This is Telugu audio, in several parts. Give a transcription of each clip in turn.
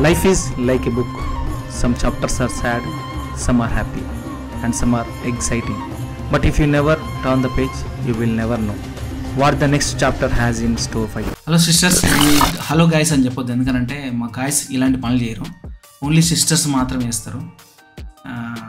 Life is like a book. Some chapters are sad, some are happy, and some are exciting. But if you never turn the page, you will never know what the next chapter has in store for you. Hello sisters hello guys అని చెప్పొద్దు ఎందుకంటే మా గాయస్ ఇలాంటి పనులు చేయరు ఓన్లీ సిస్టర్స్ మాత్రమే చేస్తారు ఆ,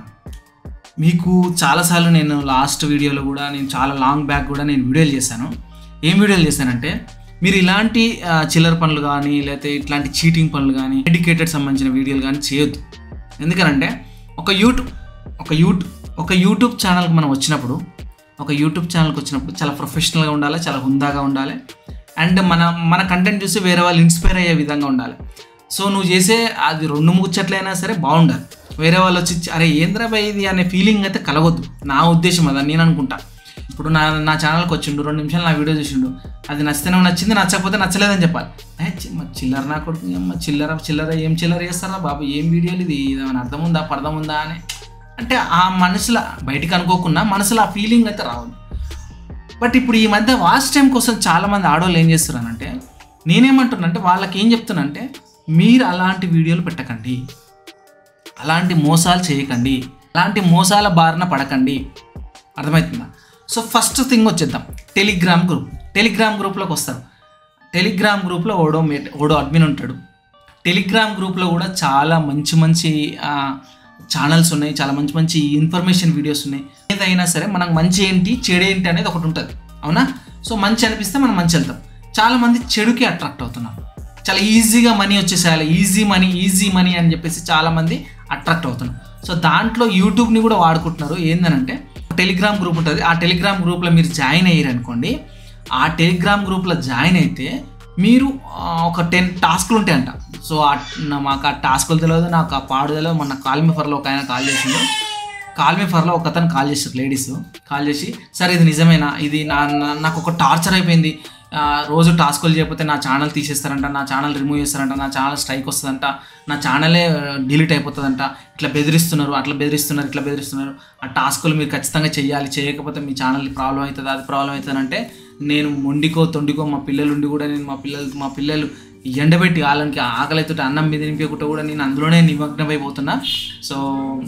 మీకు చాలాసార్లు నేను లాస్ట్ వీడియోలో కూడా నేను చాలా లాంగ్ బ్యాక్ కూడా నేను వీడియోలు చేశాను ఏం వీడియోలు చేశానంటే మీరు ఇలాంటి ఆ, చిల్లర పనులు కానీ లేకపోతే ఇట్లాంటి చీటింగ్ పనులు కానీ ఎడ్యుకేటెడ్ సంబంధించిన వీడియోలు కానీ చేయొద్దు ఎందుకనంటే ఒక యూట్యూబ్ ఒక యూట్యూబ్ ఒక యూట్యూబ్ ఛానల్కి మనం వచ్చినప్పుడు ఒక యూట్యూబ్ ఛానల్కి వచ్చినప్పుడు చాలా ప్రొఫెషనల్గా ఉండాలి చాలా హుందాగా ఉండాలి అండ్ మన మన కంటెంట్ చూసి వేరే వాళ్ళు ఇన్స్పైర్ అయ్యే విధంగా ఉండాలి సో నువ్వు చేసే అది రెండు ముచ్చట్లైనా సరే బాగుండాలి వేరే వాళ్ళు వచ్చి అరే ఏంద్రా భయ్ ఇది అనే ఫీలింగ్ అయితే కలగొద్దు నా ఉద్దేశం అదని నేను అనుకుంటా ఇప్పుడు నా నా ఛానల్కి వచ్చిండు రెండు నిమిషాలు నా వీడియో చూసిండు అది నచ్చితేనే నచ్చింది నచ్చకపోతే నచ్చలేదని చెప్పాలి ఏ చి- మా చిల్లర నా కొడుకు ఏమ్మా చిల్లర చిల్లర ఏం చిల్లర చేస్తారా బాబు ఏం వీడియోలు ఇది ఏమైనా అర్థం ఉందా పర్థం ఉందా అని అంటే ఆ మనసులో బయటికి అనుకోకుండా మనసులో ఆ ఫీలింగ్ అయితే రావద్దు బట్ ఇప్పుడు ఈ మధ్య వాచ్ టైం కోసం చాలామంది ఆడవాళ్ళు ఏం చేస్తున్నారంటే నేనేమంటున్నానంటే వాళ్ళకి ఏం చెప్తున్నానంటే మీరు అలాంటి వీడియోలు పెట్టకండి అలాంటి మోసాలు చేయకండి అలాంటి మోసాల బారిన పడకండి అర్థమవుతుందా సో ఫస్ట్ థింగ్ వచ్చేద్దాం టెలిగ్రామ్ గ్రూప్ టెలిగ్రామ్ గ్రూప్లోకి వస్తారు టెలిగ్రామ్ గ్రూప్లో ఓడో మేట్ ఓడో అడ్మిన్ ఉంటాడు టెలిగ్రామ్ గ్రూప్లో కూడా చాలా మంచి మంచి ఛానల్స్ ఉన్నాయి చాలా మంచి మంచి ఇన్ఫర్మేషన్ వీడియోస్ ఉన్నాయి ఏదైనా సరే మనకు మంచి ఏంటి చెడు ఏంటి అనేది ఒకటి ఉంటుంది అవునా సో మంచి అనిపిస్తే మనం మంచి వెళ్తాం చాలా మంది చెడుకి అట్రాక్ట్ అవుతున్నారు చాలా ఈజీగా మనీ వచ్చేసేయాలి ఈజీ మనీ ఈజీ మనీ అని చెప్పేసి చాలా మంది అట్రాక్ట్ అవుతున్నారు సో దాంట్లో యూట్యూబ్ని కూడా వాడుకుంటున్నారు ఏందనంటే టెలిగ్రామ్ గ్రూప్ ఉంటుంది ఆ టెలిగ్రామ్ గ్రూప్లో మీరు జాయిన్ అయ్యారు అనుకోండి ఆ టెలిగ్రామ్ గ్రూప్లో జాయిన్ అయితే మీరు ఆ, ఒక టెన్ టాస్క్లు ఉంటాయంట సో ఆ- నా- మాకు ఆ టాస్కులు తెలియదు నాకు ఆ పాడు తెలియదు మొన్న కాల్మీ ఫర్లో ఒక ఆయన కాల్ చేసిండు కాల్మీ ఫర్లో ఒక అతను కాల్ చేశారు లేడీస్ కాల్ చేసి సార్ ఇది నిజమేనా ఇది నా నా- నాకు ఒక టార్చర్ అయిపోయింది ఆ, రోజు టాస్కులు చేయకపోతే నా ఛానల్ తీసేస్తారంట నా ఛానల్ రిమూవ్ చేస్తారంట నా ఛానల్ స్ట్రైక్ వస్తుందంట నా ఛానలే డిలీట్ అయిపోతుందంట ఇట్లా బెదిరిస్తున్నారు అట్లా బెదిరిస్తున్నారు ఇట్లా బెదిరిస్తున్నారు ఆ టాస్కులు మీరు ఖచ్చితంగా చేయాలి చేయకపోతే మీ ఛానల్ ప్రాబ్లం అవుతుంది అది ప్రాబ్లం అవుతుంది అంటే నేను మొండికో తొండికో మా పిల్లలు ఉండి కూడా నేను మా పిల్లలు మా పిల్లలు ఎండబెట్టి వాళ్ళకి ఆకలి అవుతుంటే అన్నం మీద నింపకుండా కూడా నేను అందులోనే నిమగ్నమైపోతున్నా సో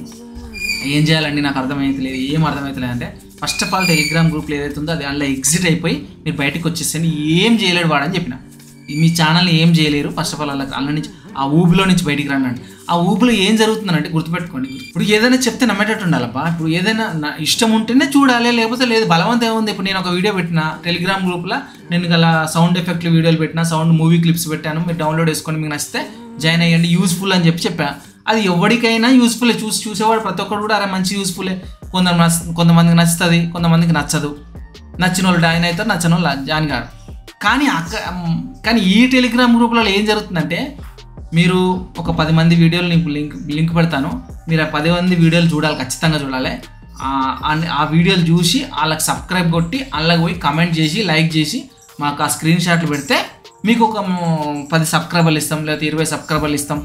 ఏం చేయాలండి నాకు అర్థమవుతలేదు ఏం అర్థమవుతలేదు అంటే ఫస్ట్ ఆఫ్ ఆల్ టెలిగ్రామ్ గ్రూప్లో ఏదైతే ఉందో అది అందులో ఎగ్జిట్ అయిపోయి మీరు బయటకు వచ్చేసండి ఏం చేయలేడు వాడని చెప్పిన మీ ఛానల్ ఏం చేయలేరు ఫస్ట్ ఆఫ్ ఆల్ అలా అందులో నుంచి ఆ ఊబిలో నుంచి బయటికి రండి ఆ ఊబిలో ఏం జరుగుతుందంటే గుర్తుపెట్టుకోండి ఇప్పుడు ఏదైనా చెప్తే నమ్మేటట్టు ఉండాలబ్బా ఇప్పుడు ఏదైనా నా ఇష్టం ఉంటేనే చూడాలి లేకపోతే లేదు బలవంతం ఏముంది ఇప్పుడు నేను ఒక వీడియో పెట్టిన టెలిగ్రామ్ గ్రూప్లో నేను గల సౌండ్ ఎఫెక్ట్లు వీడియోలు పెట్టిన సౌండ్ మూవీ క్లిప్స్ పెట్టాను మీరు డౌన్లోడ్ చేసుకొని మీకు నచ్చితే జాయిన్ అయ్యండి యూస్ఫుల్ అని చెప్పి చెప్పా అది ఎవరికైనా యూస్ఫుల్ చూసి చూసేవాడు ప్రతి ఒక్కరు కూడా అరే మంచి యూస్ఫుల్లే కొందరు నచ్చ- కొంతమందికి నచ్చుతుంది కొంతమందికి నచ్చదు నచ్చిన వాళ్ళు జాయిన్ అవుతారు నచ్చిన వాళ్ళు జాయిన్ కాదు కానీ అక్క కానీ ఈ టెలిగ్రామ్ గ్రూప్లలో ఏం జరుగుతుందంటే మీరు ఒక పది మంది వీడియోలు నీకు లింక్ లింక్ పెడతాను మీరు ఆ పది మంది వీడియోలు చూడాలి ఖచ్చితంగా చూడాలి ఆ- ఆ- ఆ వీడియోలు చూసి వాళ్ళకి సబ్స్క్రైబ్ కొట్టి అందులోకి పోయి కమెంట్ చేసి లైక్ చేసి మాకు ఆ స్క్రీన్ షాట్లు పెడితే మీకు ఒక మ్, పది సబ్స్క్రైబర్లు ఇస్తాం లేకపోతే ఇరవై సబ్స్క్రైబర్లు ఇస్తాం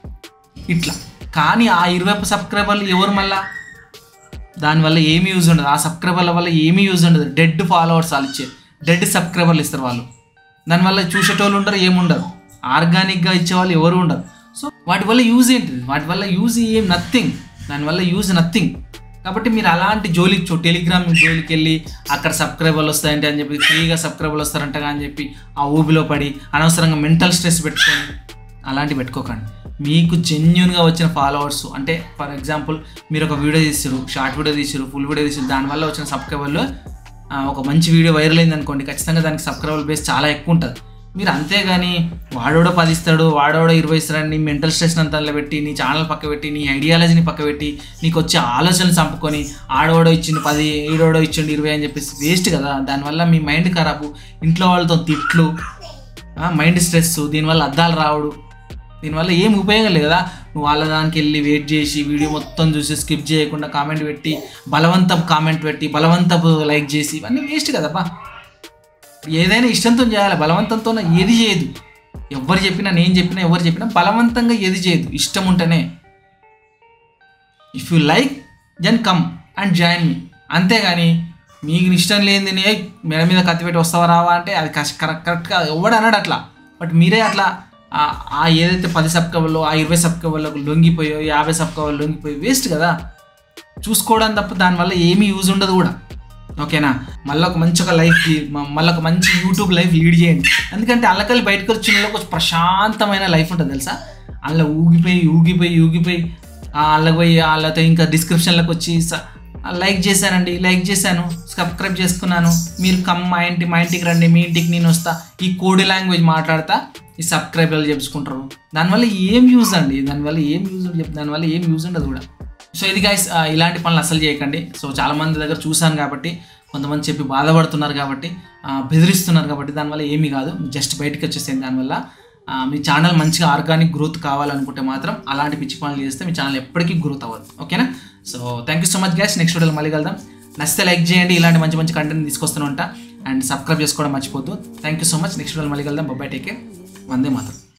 ఇట్లా కానీ ఆ ఇరవై సబ్స్క్రైబర్లు ఎవరు మళ్ళా దానివల్ల ఏమీ యూజ్ ఉండదు ఆ సబ్స్క్రైబర్ల వల్ల ఏమీ యూజ్ ఉండదు డెడ్ ఫాలోవర్స్ వాళ్ళు ఇచ్చే డెడ్ సబ్స్క్రైబర్లు ఇస్తారు వాళ్ళు దానివల్ల చూసేటోళ్ళు ఉండరు ఏముండరు ఆర్గానిక్గా ఇచ్చేవాళ్ళు ఎవరు ఉండరు సో వాటి వల్ల యూజ్ ఏంటిది వాటి వల్ల యూజ్ ఏం నథింగ్ దానివల్ల యూజ్ నథింగ్ కాబట్టి మీరు అలాంటి జోలికి చూ టెలిగ్రామ్ జోలికి వెళ్ళి అక్కడ సబ్స్క్రైబర్లు వస్తాయంటే అని చెప్పి ఫ్రీగా సబ్స్క్రైబర్లు వస్తారంట అని చెప్పి ఆ ఊబిలో పడి అనవసరంగా మెంటల్ స్ట్రెస్ పెట్టుకొని అలాంటి పెట్టుకోకండి మీకు జెన్యున్గా వచ్చిన ఫాలోవర్స్ అంటే ఫర్ ఎగ్జాంపుల్ మీరు ఒక వీడియో తీసారు షార్ట్ వీడియో తీసారు ఫుల్ వీడియో తీసారు దానివల్ల వచ్చిన సబ్స్క్రైబర్లు ఆ, ఒక మంచి వీడియో వైరల్ అయింది అనుకోండి ఖచ్చితంగా దానికి సబ్స్క్రైబర్ బేస్ చాలా ఎక్కువ ఉంటుంది మీరు అంతేగాని వాడోడో పది ఇస్తాడు వాడోడో ఇరవై ఇస్తాడు నీ మెంటల్ స్ట్రెస్ అంతా పెట్టి నీ ఛానల్ పక్క పెట్టి నీ ఐడియాలజీని పక్క పెట్టి నీకు వచ్చే ఆలోచనలు చంపుకొని ఆడోడో ఇచ్చిండు పది ఈడోడో ఇచ్చిండు ఇరవై అని చెప్పేసి వేస్ట్ కదా దానివల్ల మీ మైండ్ ఖరాబు ఇంట్లో వాళ్ళతో తిట్లు మైండ్ స్ట్రెస్ దీనివల్ల అద్దాలు రావడు దీనివల్ల ఏం ఉపయోగం లేదు కదా నువ్వు వాళ్ళ దానికి వెళ్ళి వెయిట్ చేసి వీడియో మొత్తం చూసి స్కిప్ చేయకుండా కామెంట్ పెట్టి బలవంతం కామెంట్ పెట్టి బలవంతపు లైక్ చేసి ఇవన్నీ వేస్ట్ కదబ్బా ఏదైనా ఇష్టంతో చేయాలి బలవంతంతో ఏది చేయదు ఎవరు చెప్పినా నేను చెప్పినా ఎవరు చెప్పినా బలవంతంగా ఏది చేయదు ఇష్టం ఉంటేనే if you like then come and join me అంతేగాని మీకు ఇష్టం లేనిది నే- మెడ మీద కత్తి పెట్టి వస్తావా రావా అంటే అది కరెక్ట్ కరెక్ట్గా ఎవడు అన్నాడు అట్లా బట్ మీరే అట్లా ఆ- ఆ ఏదైతే పది సబ్ కవర్లో ఆ ఇరవై సబ్ కవర్లకు లొంగిపోయో యాభై సబ్ కవర్లు లొంగిపోయి వేస్ట్ కదా చూసుకోవడం తప్ప దానివల్ల ఏమీ యూజ్ ఉండదు కూడా ఓకేనా మళ్ళీ ఒక మంచి ఒక లైఫ్ మళ్ళీ ఒక మంచి యూట్యూబ్ లైఫ్ లీడ్ చేయండి ఎందుకంటే అల్లకల్లి బయటకు వచ్చిన వాళ్ళకి కొంచెం ప్రశాంతమైన లైఫ్ ఉంటుంది తెలుసా అందులో ఊగిపోయి ఊగిపోయి ఊగిపోయి ఆ అల్లకి పోయి వాళ్ళతో ఇంకా డిస్క్రిప్షన్లకు వచ్చి స- ఆ లైక్ చేశానండి లైక్ చేశాను సబ్స్క్రైబ్ చేసుకున్నాను మీరు కమ్ మా ఇంటి మా ఇంటికి రండి మీ ఇంటికి నేను వస్తా ఈ కోడి లాంగ్వేజ్ మాట్లాడతా ఈ సబ్స్క్రైబర్లు చెప్పుకుంటారు దానివల్ల ఏం యూజ్ అండి దానివల్ల ఏం యూజ్ చెప్పు దానివల్ల ఏం యూజ్ ఉండదు కూడా సో ఇది గైస్ ఇలాంటి పనులు అసలు చేయకండి సో చాలా మంది దగ్గర చూశాను కాబట్టి కొంతమంది చెప్పి బాధపడుతున్నారు కాబట్టి ఆ, బెదిరిస్తున్నారు కాబట్టి దానివల్ల ఏమీ కాదు జస్ట్ బయటకు వచ్చేసేయండి దానివల్ల ఆ, మీ ఛానల్ మంచిగా ఆర్గానిక్ గ్రోత్ కావాలనుకుంటే మాత్రం అలాంటి పిచ్చి పనులు చేస్తే మీ ఛానల్ ఎప్పటికీ గ్రోత్ అవ్వదు ఓకేనా so thank you so much guys next వీడియోలో మళ్ళీ కలుద్దాం నచ్చితే లైక్ చేయండి ఇలాంటి మంచి మంచి కంటెంట్ తీసుకొస్తూనే ఉంటా అండ్ సబ్స్క్రైబ్ చేసుకోవడం మర్చిపోద్దు thank you so much next వీడియోలో మళ్ళీ కలుద్దాం బాబాయ్ టేకే వందే మాత్రం